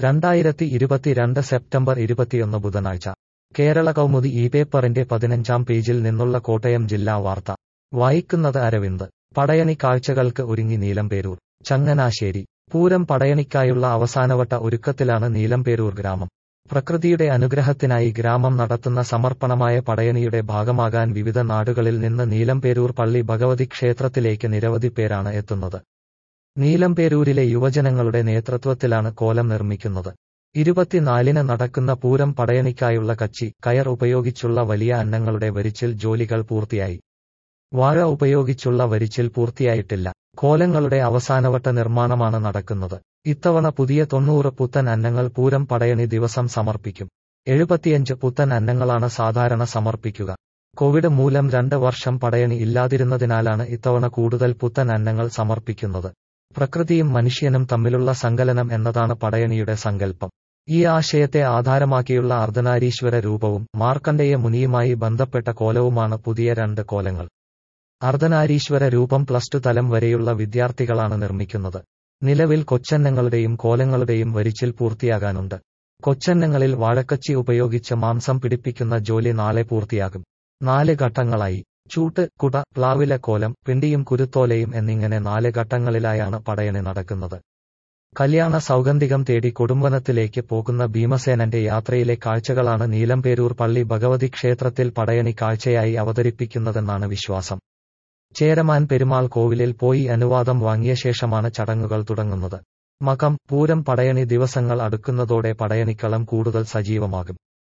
രണ്ടായിരത്തി ഇരുപത്തിരണ്ട് സെപ്റ്റംബർ ഇരുപത്തിയൊന്ന് ബുധനാഴ്ച കേരള കൗമുദി ഈ പേപ്പറിന്റെ പതിനഞ്ചാം പേജിൽ നിന്നുള്ള കോട്ടയം ജില്ലാ വാർത്ത വായിക്കുന്നത് അരവിന്ദ് പടയണി കാഴ്ചകൾക്ക് ഒരുങ്ങി നീലംപേരൂർ ചങ്ങനാശ്ശേരി പൂരം പടയണിക്കായുള്ള അവസാനവട്ട ഒരുക്കത്തിലാണ് നീലംപേരൂർ ഗ്രാമം പ്രകൃതിയുടെ അനുഗ്രഹത്തിനായി ഗ്രാമം നടത്തുന്ന സമർപ്പണമായ പടയണിയുടെ ഭാഗമാകാൻ വിവിധ നാടുകളിൽ നിന്ന് നീലംപേരൂർ പള്ളി ഭഗവതി ക്ഷേത്രത്തിലേക്ക് നിരവധി പേരാണ് എത്തുന്നത് നീലംപേരൂരിലെ യുവജനങ്ങളുടെ നേതൃത്വത്തിലാണ് കോലം നിർമ്മിക്കുന്നത് ഇരുപത്തിനാലിന് നടക്കുന്ന പൂരം പടയണിക്കായുള്ള കച്ചി കയർ ഉപയോഗിച്ചുള്ള വലിയ അന്നങ്ങളുടെ വരിച്ചിൽ ജോലികൾ പൂർത്തിയായി വാഴ ഉപയോഗിച്ചുള്ള വരിച്ചിൽ പൂർത്തിയായിട്ടില്ല കോലങ്ങളുടെ അവസാനവട്ട നിർമ്മാണമാണ് നടക്കുന്നത് ഇത്തവണ പുതിയ തൊണ്ണൂറ് പുത്തൻ അന്നങ്ങൾ പൂരം പടയണി ദിവസം സമർപ്പിക്കും എഴുപത്തിയഞ്ച് പുത്തൻ അന്നങ്ങളാണ് സാധാരണ സമർപ്പിക്കുക കോവിഡ് മൂലം രണ്ട് വർഷം പടയണി ഇല്ലാതിരുന്നതിനാലാണ് ഇത്തവണ കൂടുതൽ പുത്തൻ അന്നങ്ങൾ സമർപ്പിക്കുന്നത് പ്രകൃതിയും മനുഷ്യനും തമ്മിലുള്ള സങ്കലനം എന്നതാണ് പടയണിയുടെ സങ്കല്പം ഈ ആശയത്തെ ആധാരമാക്കിയുള്ള അർദ്ധനാരീശ്വര രൂപവും മാർക്കണ്ഡേയ മുനിയുമായി ബന്ധപ്പെട്ട കോലവുമാണ് പുതിയ രണ്ട് കോലങ്ങൾ അർദ്ധനാരീശ്വര രൂപം പ്ലസ് ടു തലം വരെയുള്ള വിദ്യാർത്ഥികളാണ് നിർമ്മിക്കുന്നത് നിലവിൽ കൊച്ചന്നങ്ങളുടെയും കോലങ്ങളുടെയും വരിച്ചിൽ പൂർത്തിയാകാനുണ്ട് കൊച്ചന്നങ്ങളിൽ വാഴക്കച്ചി ഉപയോഗിച്ച് മാംസം പിടിപ്പിക്കുന്ന ജോലി നാളെ പൂർത്തിയാകും നാല് ഘട്ടങ്ങളായി ചൂട്ട് കുട പ്ലാവില കോലം പിണ്ടിയും കുരുത്തോലയും എന്നിങ്ങനെ നാല് ഘട്ടങ്ങളിലായാണ് പടയണി നടക്കുന്നത് കല്യാണ സൗഗന്ധികം തേടി കൊടുമ്പനത്തിലേക്ക് പോകുന്ന ഭീമസേനന്റെ യാത്രയിലെ കാഴ്ചകളാണ് നീലംപേരൂർ പള്ളി ഭഗവതി ക്ഷേത്രത്തിൽ പടയണി കാഴ്ചയായി അവതരിപ്പിക്കുന്നതെന്നാണ് വിശ്വാസം ചേരമാൻ പെരുമാൾ കോവിലിൽ പോയി അനുവാദം വാങ്ങിയ ശേഷമാണ് ചടങ്ങുകൾ തുടങ്ങുന്നത് മകം പൂരം പടയണി ദിവസങ്ങൾ അടുക്കുന്നതോടെ പടയണിക്കളം കൂടുതൽ സജീവമാകും